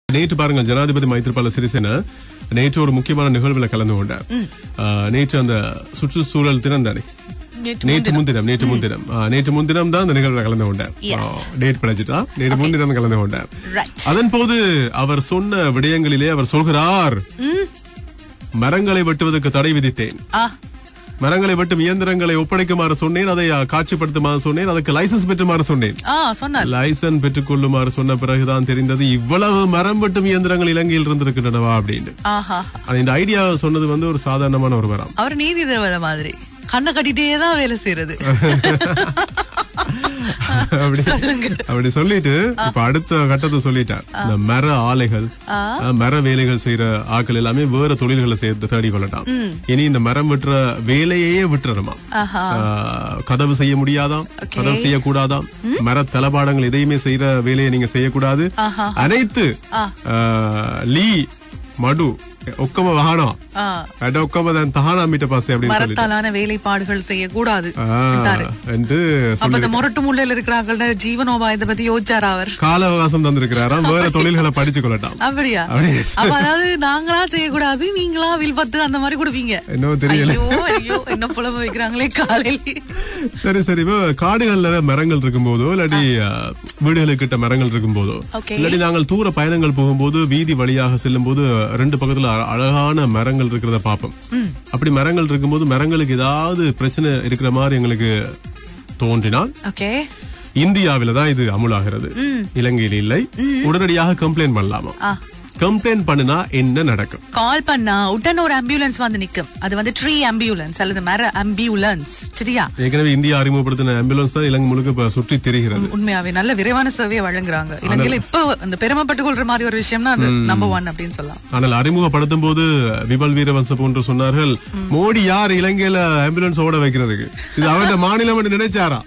நேற்று பாருங்கள் ஜனாதிபதி மைத்ரிபால சிறிசேன நேற்று ஒரு முக்கியமான நிகழ்வுல கலந்து கொண்டார் ஆ, நேற்று அந்த சுற்றுச்சூழல் தினம் தானே நேற்று நேற்று முன்தினம் நேற்று முன்தினம் ஆ, நேற்று முன்தினம் தான் அந்த நிகழ்வுல கலந்து கொண்டார் Yes. டேட் படிச்சுட்டா நேற்று முன்தினம் கலந்து கொண்டார் Right. அதன் போது அவர் சொன்ன விடயங்களிலே அவர் சொல்கிறார் மரங்களை வெட்டுவதற்கு தடை விதித்தேன் ஆ மரங்களை வெட்டும் இயந்திரங்களை ஒப்படைக்குமாறு சொன்னேன் அதை ஆ, காட்சிப்படுத்துமாறு சொன்னேன் அதுக்கு லைசன்ஸ் பெற்றுமாறு சொன்னேன் ஆ சொன்னார் லைசன்ஸ் பெற்றுக் கொள்ளுமாறு சொன்ன பிறகுதான் தெரிந்தது இவ்வளவு மரம் வெட்டும் இயந்திரங்கள் இலங்கையில் இருந்திருக்கின்றனவா அப்படின்னு ஆஹா ஆனா இந்த ஐடியா சொன்னது வந்து ஒரு சாதாரணமான ஒரு மரம் அவர் நீதி தேவதை மாதிரி கண்ணை கட்டிட்டே தான் வேலை செய்யறது அப்படி சொல்லுங்க அப்படி சொல்லிட்டு இப்ப அடுத்த கட்டத்தை சொல்லிட்டார் இந்த மர ஆலைகள் அஹ், மர வேலைகள் செய்யற ஆட்கள் எல்லாமே வேற தொழில்களை சேர்த்து தேடி கொள்ளட்டாம் இனி இந்த மரம் வெட்டுற வேலையே விட்டுறமா ஆஹா கதவு செய்ய முடியாதாம் கதவு செய்யக்கூடாதாம் மர தளபாடங்கள் எதையுமே செய்யற வேலையை நீங்க செய்யக்கூடாது ஆஹா. அனைத்து அஹ், லீ மடு ஒக்கம வாகனம் ஆ அட ஒக்கம தான் தஹானா மீட்ட பாசே அப்படின்னு சொல்லி மரத்தாலான வேலைப்பாடுகள் செய்யக்கூடாது விட்டாரு. என்று அப்ப சொல்லி இந்த முரட்டு முள்ளையில இருக்கிறாங்கள ஜீவனோபாயத்தை பத்தி யோசிச்சாரா அவர் கால அவகாசம் தந்திருக்கிறாராம் வேற தொழில்களை படிச்சு கொள்ளட்டாம் அப்படியா அப்படி அப்ப அதாவது நாங்களா செய்யக்கூடாது நீங்களா வில்பத்து அந்த மாதிரி கொடுப்பீங்க என்னவோ தெரியல ஐயோ ஐயோ என்ன புலம்பு வைக்கிறாங்களே காலையில சரி சரி இப்போ காடுகள்ல மரங்கள் இருக்கும்போதோ இல்லாட்டி அஹ், வீடுகளுக்கு கிட்ட மரங்கள் இருக்கும்போதோ Okay. இல்லாட்டி நாங்கள் தூர பயணங்கள் போகும்போது வீதி வழியாக செல்லும் போது ரெண்டு பக்கத்துல அ- அழகான மரங்கள் இருக்கிறத பார்ப்போம் அப்படி மரங்கள் இருக்கும்போது மரங்களுக்கு ஏதாவது பிரச்சனை இருக்கிற மாதிரி எங்களுக்கு தோன்றினால் ஓகே இந்தியாவில தான் இது அமுலாகிறது இலங்கையில் இல்லை உடனடியாக கம்ப்ளைண்ட் பண்ணலாமா ஆ கம்ப்ளைண்ட் பண்ணுனா என்ன நடக்கும் கால் பண்ணா உடனே ஒரு ஆம்புலன்ஸ் வந்து நிக்கும் அது வந்து ட்ரீ ஆம்புலன்ஸ் அல்லது மர ஆம்புலன்ஸ் சரியா ஏற்கனவே இந்தியா அறிமுகப்படுத்தின ஆம்புலன்ஸ் தான் இலங்கை முழுக்க இப்ப சுற்றி தெரிகிறது உண்மையாவே நல்ல விரைவான சேவையை வழங்குறாங்க இலங்கையில இப்ப அந்த பெருமைப்பட்டு கொள்ற மாதிரி ஒரு விஷயம்னா அது நம்பர் ஒன் அப்படின்னு சொல்லலாம் ஆனால் அறிமுகப்படுத்தும் போது விமல் வீரவன்ச போன்று சொன்னார்கள் மோடி யார் இலங்கையில ஆம்புலன்ஸ் ஓட வைக்கிறதுக்கு இது அவருடைய மாநிலம் என்று நினைச்சாரா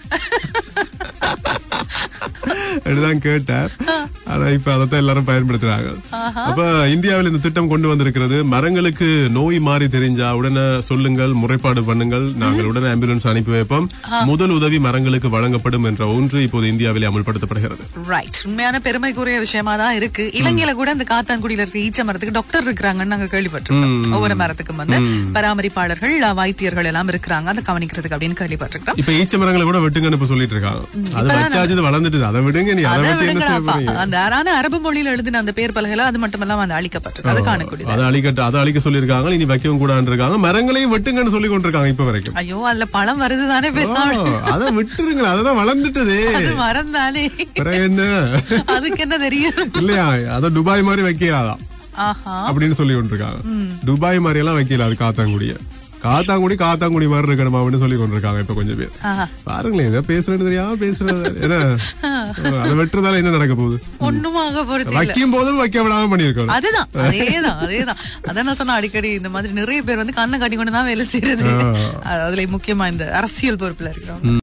அப்படிதான் கேட்டார் ஆனா இப்ப அதைத்தான் எல்லாரும் பயன்படுத்துறாங்க அப்ப இந்தியாவில் இந்த திட்டம் கொண்டு வந்திருக்கிறது மரங்களுக்கு நோய் மாறி தெரிஞ்சா உடனே சொல்லுங்கள் முறைப்பாடு பண்ணுங்கள் நாங்கள் உடனே ஆம்புலன்ஸ் அனுப்பி வைப்போம் முதல் உதவி மரங்களுக்கு வழங்கப்படும் என்ற ஒன்று இப்போது இந்தியாவில் அமல்படுத்தப்படுகிறது ரைட் உண்மையான பெருமைக்குரிய விஷயமா தான் இருக்கு இலங்கையில கூட இந்த காத்தான்குடியில இருக்க ஈச்ச மரத்துக்கு டாக்டர் இருக்கிறாங்கன்னு நாங்க கேள்விப்பட்டிருக்கோம் ஒவ்வொரு மரத்துக்கும் வந்து பராமரிப்பாளர்கள் அஹ், வைத்தியர்கள் எல்லாம் இருக்கிறாங்க அதை கவனிக்கிறதுக்கு அப்படின்னு கேள்விப்பட்டிருக்கோம் இப்ப ஈச்ச மரங்களை கூட வெட்டுங்கன்னு இப்ப சொல்லிட்டு இருக்காங்க அது வச்சாச்சு இது வளர்ந்துட்டு அதை விடுங்க நீ அதை அதை வெட்டி என்ன செய்ய விடுங்கடாப்பா. போறீங்க அந்த ஆனா அரபு மொழியில எழுதின அந்த பேர் பலகைல அது மட்டும் இல்லாம அந்த அழிக்கப்பட்டிருக்கு அது காணக்கூடியது அதை அழிக்கட்டு அதை அழிக்க சொல்லியிருக்காங்க இனி வைக்கவும் கூடாது இருக்காங்க மரங்களையும் வெட்டுங்கன்னு சொல்லி கொண்டிருக்காங்க இப்ப வரைக்கும் ஐயோ அதுல பழம் வருதுதானே பேசாம ஓ, அதை விட்டுருங்க அததான் வளர்ந்துட்டதே அது மரம் தானே பிறகு என்ன அதுக்கு என்ன தெரியும் இல்லையா அத துபாய் மாதிரி வைக்கலாதான் ஆஹா அப்படின்னு சொல்லி கொண்டிருக்காங்க துபாய் மாதிரி எல்லாம் வைக்கல அது காத்தாங்குடிய காத்தாங்குடி காத்தாங்குடி மாதிரி இருக்கணுமா அப்படின்னு சொல்லி கொண்டிருக்காங்க இப்ப கொஞ்சம் பேர் ஆஹா. பாருங்களேன் ஏதோ பேசுறது தெரியாம பேசுறது என்ன அதை வெட்டுறதால என்ன நடக்க போகுது ஒண்ணுமாக பொறுத்து இல்ல வைக்கும் போதும் வைக்க விடாம பண்ணிருக்கணும் அதுதான் அதேதான் அதேதான் அதான் நான் சொன்ன அடிக்கடி இந்த மாதிரி நிறைய பேர் வந்து கண்ணை காட்டி கொண்டு தான் வேலை செய்யறது அதுல முக்கியமா இந்த அரசியல் பொறுப்புல இருக்கிறவங்க